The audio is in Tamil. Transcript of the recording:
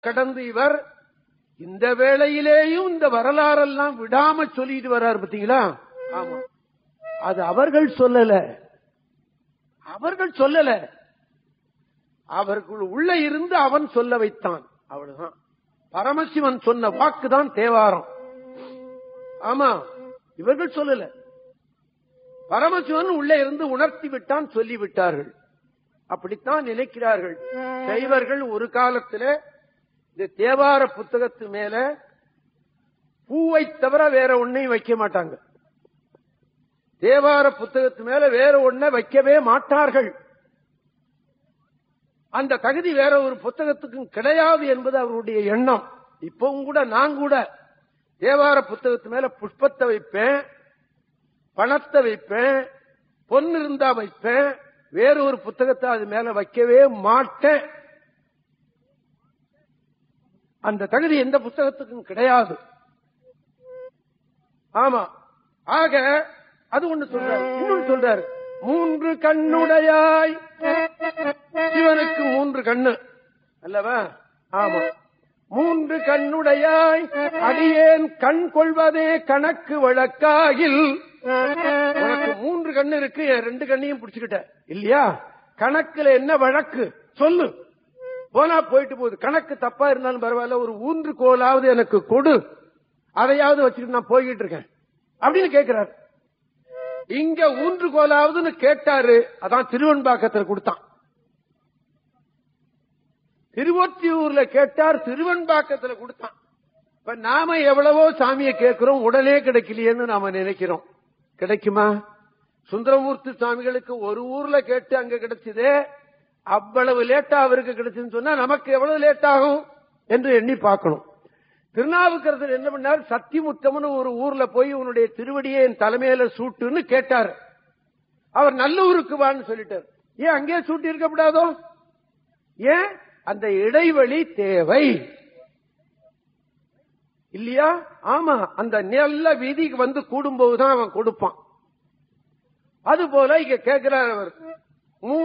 கடந்து இவர் இந்த வேளையிலேயும் இந்த வரலாறெல்லாம் விடாம சொல்லிட்டு வர்றாரு பாத்தீங்களா ஆமா அது அவர்கள் சொல்லல அவர்கள் சொல்லல அவர்கள் உள்ள இருந்து அவன் சொல்ல வைத்தான் அவ்வளவுதான் பரமசிவன் சொன்ன வாக்குதான் தேவாரம் ஆமா இவர்கள் சொல்லல பரமசிவன் உள்ளே இருந்து உணர்த்தி விட்டான் சொல்லி விட்டார்கள் அப்படித்தான் நினைக்கிறார்கள் சைவர்கள் ஒரு காலத்துல இந்த தேவார புத்தகத்து மேல பூவை தவிர வேற ஒன்னையும் வைக்க மாட்டாங்க தேவார புத்தகத்து மேல வேற ஒன்ன வைக்கவே மாட்டார்கள் அந்த தகுதி வேற ஒரு புத்தகத்துக்கும் கிடையாது என்பது அவருடைய எண்ணம் இப்பவும் கூட நான் கூட தேவார புத்தகத்து மேல புஷ்பத்தை வைப்பேன் பணத்தை வைப்பேன் பொன் இருந்தா வைப்பேன் வேற ஒரு புத்தகத்தை அது மேல வைக்கவே மாட்டேன் அந்த தகுதி எந்த புத்தகத்துக்கும் கிடையாது ஆமா ஆக அது ஒண்ணு சொல்றாரு இன்னொன்னு சொல்றாரு மூன்று கண்ணுடையாய் சிவனுக்கு மூன்று கண்ணு அல்லவா ஆமா மூன்று கண்ணுடையாய் அடியேன் கண் கொள்வதே கணக்கு வழக்காகில் உனக்கு மூன்று கண்ணு இருக்கு என் ரெண்டு கண்ணையும் பிடிச்சுக்கிட்ட இல்லையா கணக்குல என்ன வழக்கு சொல்லு போனா போயிட்டு போகுது கணக்கு தப்பா இருந்தாலும் பரவாயில்ல ஒரு ஊன்று கோலாவது எனக்கு கொடு அதையாவது வச்சுக்கிட்டு நான் போய்கிட்டு இருக்கேன் அப்படின்னு கேட்கிறாரு இங்க ஊன்று கோலாவதுன்னு கேட்டாரு அதான் திருவன்பாக்கத்தில் கொடுத்தான் திருவொற்றியூர்ல கேட்டார் திருவன்பாக்கத்துல கொடுத்தான் இப்ப நாம எவ்வளவோ சாமியை கேட்கிறோம் உடனே கிடைக்கலையேன்னு நாம நினைக்கிறோம் கிடைக்குமா சுந்தரமூர்த்தி சுவாமிகளுக்கு ஒரு ஊர்ல கேட்டு அங்க கிடைச்சதே அவ்வளவு லேட்டா அவருக்கு கிடைச்சுன்னு சொன்னா நமக்கு எவ்வளவு லேட் ஆகும் என்று எண்ணி பார்க்கணும் திருநாவுக்கரசர் என்ன பண்ணார் சத்திமுத்தம்னு ஒரு ஊர்ல போய் உன்னுடைய திருவடியை என் தலைமையில சூட்டுன்னு கேட்டார் அவர் நல்லூருக்கு வான்னு சொல்லிட்டார் ஏன் அங்கே சூட்டி இருக்கப்படாதோ ஏன் அந்த இடைவெளி தேவை இல்லையா ஆமா அந்த நல்ல வீதிக்கு வந்து கூடும்போதுதான் அவன் கொடுப்பான் அது போல இங்க கேட்கிறார் அவர்